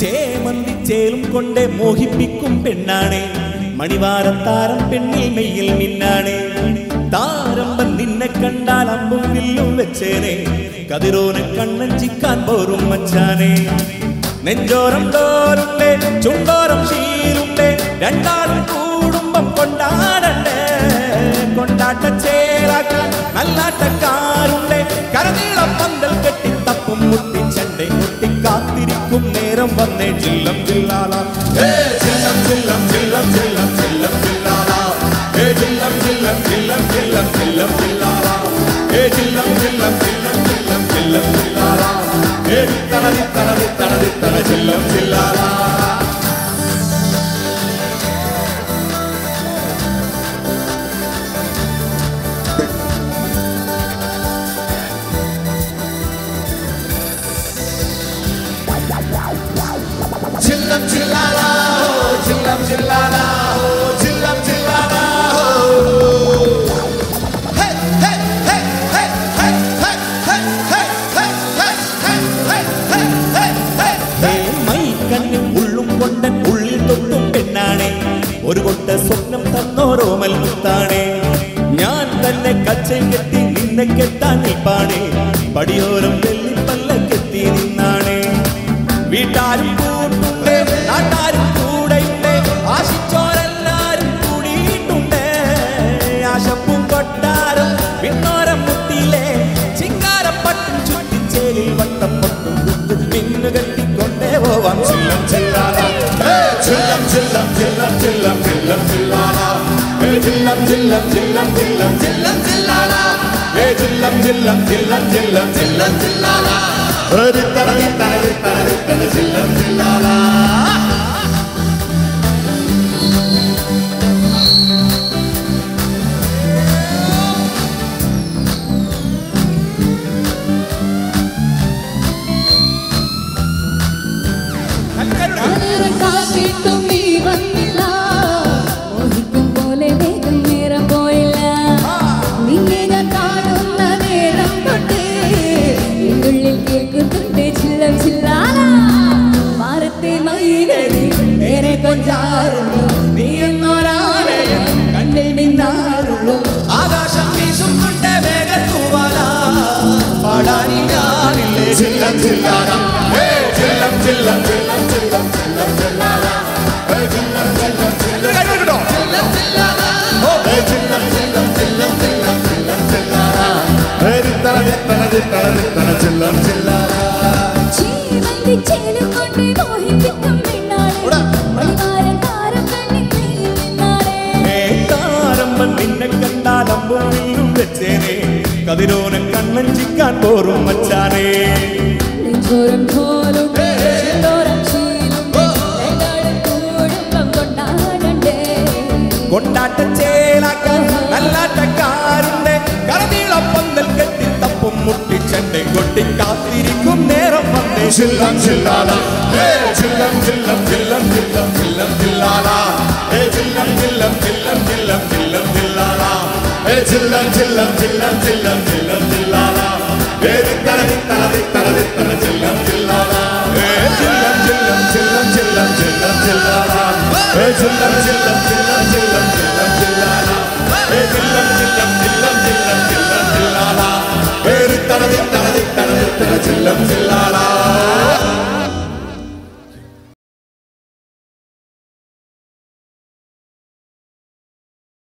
ചേമന്തി ചേലും കൊണ്ട് മോഹിപ്പിക്കും പെണ്ണാണ് മണിവാരത്താരം പെണ്ണിൽ മെയ്യിൽ മിന്നാണ് താരമ്പൻ നിന്നെ കണ്ടാൽ അമ്പും വില്ലും വെച്ചേനെ കതിരോന് കണ്ണഞ്ചിക്കാൻ പോരും മച്ചാനെ നെഞ്ചോരം തോരുണ്ട് ചുണ്ടോരം ശീലുണ്ട് രണ്ടാളും കൂടുമ്പം കൊണ്ടാടണ്ടേ കൊണ്ടാട്ട ചേരാക്കാൻ നല്ലാട്ടക്കാരുണ്ട് കരനീളം പന്തൽ കെട്ടി തപ്പും മുട്ടി ചണ്ടേ മുട്ടി കാത്തിരിക്കും നേരം വന്നേ ചില്ലം ചില്ലാല ഏ ചില്ലം ചില്ലം ചില്ലം ചില്ലം ചില്ലം ചില്ലാല ഏ ചില്ലം ചില്ലം ചില്ലം ചില്ലം ചില്ലം ചില്ലാല ഏ ചില്ലം ചില്ലം ചില്ലം ചില്ലം ചില്ലം ചില്ലാല ഏ തണതി തണതി തണതി തണ ചില്ലം ചില്ലാല ചില്ലം ചില്ലാല ചില്ലം ചില്ലാല ചില്ലം ചില്ലാല മൈക്കണ്ണിൽ ഉള്ളും കൊണ്ടൻ ഉള്ളിൽ തൊട്ടും പെണ്ണാണേ ഒരു കൊട്ട സ്വപ്നം തന്നോരോമൽ മുത്താണേ ഞാൻ തന്നെ കച്ചയും കെട്ടി നിന്നെ കെട്ടാൻ നിൽപ്പാണേ പടിയോരം വെള്ളിപ്പല്ല കെട്ടി നിന്നാണേ വീട്ടാരും കൂട്ടുണ്ട് നാട്ടാരും കൂടെയുണ്ട് ആശിച്ചോരെല്ലാരും കൂടിയിട്ടുണ്ട് ആശപ്പും കൊട്ടാരം പിന്നോരം മുട്ടിയിലെ ചിങ്കാരപ്പട്ടും ചുറ്റിച്ചേലിൽ വട്ടം പൊട്ടും മിന്നു കെട്ടിക്കൊണ്ടേ പോവാം ചില്ലം ചില്ലാല ഏ, ചില്ലം ചില്ലം ചില്ലം ചില്ലം ചില്ലം ചില്ലാല ഏ, ചില്ലം ചില്ലം ചില്ലം ചില്ലം ചില്ലം ചില്ലാല ഏ, ചില്ലം ചില്ലം ചില്ലം ചില്ലം ചില്ലം ചില്ലാല ഒരു തടവി തടവി തടവി തട ചില്ലം ചില്ലാല നേരം കാത്തിട്ടും നീ വന്നില്ല മോഹിക്കും പോലെ വേഗം നേരം പോയില്ല നിന്നെ ഞാൻ കാണുന്ന നേരം തൊട്ട് എന്നുള്ളിൽ കേൾക്കുന്നുണ്ട് ചില്ലം ചില്ലാല മാറത്തെ മയിലടി നേരെ കൊഞ്ചാറുള്ളൂ നീ എന്നൊരാലയം കണ്ണിൽ മിന്നാറുള്ളൂ ആകാശം വീശുന്നുണ്ട് വേഗത്തൂവാല പാടാനി ഞാനില്ലേ ചില്ലം ചില്ലാല ഏ, ചില്ലം ചില്ലം ചില്ലം ചില്ലം ചില്ലം ചില്ലാല ഏ, ചില്ലം ചില്ലം ചില്ലം ചില്ലം ചില്ലാല ഓ, ഏ, ചില്ലം ചില്ലം ചില്ലം ചില്ലം ചില്ലം ചില്ലാല ഏ, ദിത്തണ ദിത്തണ ദിത്തണ ദിത്തണ ചില്ലം ചില്ലാല ജീവന്റെ ചേലും കൊണ്ട് മോഹിപ്പിക്കും പെണ്ണാളെ മണിമാരക്കാരൻ കണ്ണിൽ നീയിൽ നിന്നാളെ താരമ്പൻ നിന്നെ കണ്ടാൽ അമ്പും വില്ലും വെച്ചേനെ കതിരോനെ കണ്ണഞ്ചിക്കാൻ പോറും മച്ചാനേ നെഞ്ചോരം ധോലുണ്ട് ചെന്തോരം ശീലുണ്ട് രണ്ടാളും കൂടുമ്പം കൊണ്ടാടണ്ടേ കൊണ്ടാട്ട ചേലാക്കാൻ നല്ലാട്ടക്കാരുണ്ട് കറനീളം പന്തൽ കെട്ടി തപ്പും മുട്ടി ചെണ്ടை കൊട്ടി കാത്തിരിക്കും നേരം വന്നേ ചില്ലം ചില്ലാല ഏ ചില്ലം ചില്ലം ചില്ലം ചില്ലം ചില്ലം ചില്ലാല ഏ ചില്ലം ചില്ലം ചില്ലം ചില്ലം ചില്ലം ചില്ലാല ഏ ചില്ലം ചില്ലം ചില്ലം ചില്ലം ചില്ലം ചില്ലാല ഏ ദിത്തണ ദിത്തണ ദിത്തണ ദിത്തണ ചില്ലം ചില്ലാല ഏ ചില്ലം ചില്ലം ചില്ലം ചില്ലം ചില്ലം ചില്ലാല ഏ ചില്ലം ചില്ലം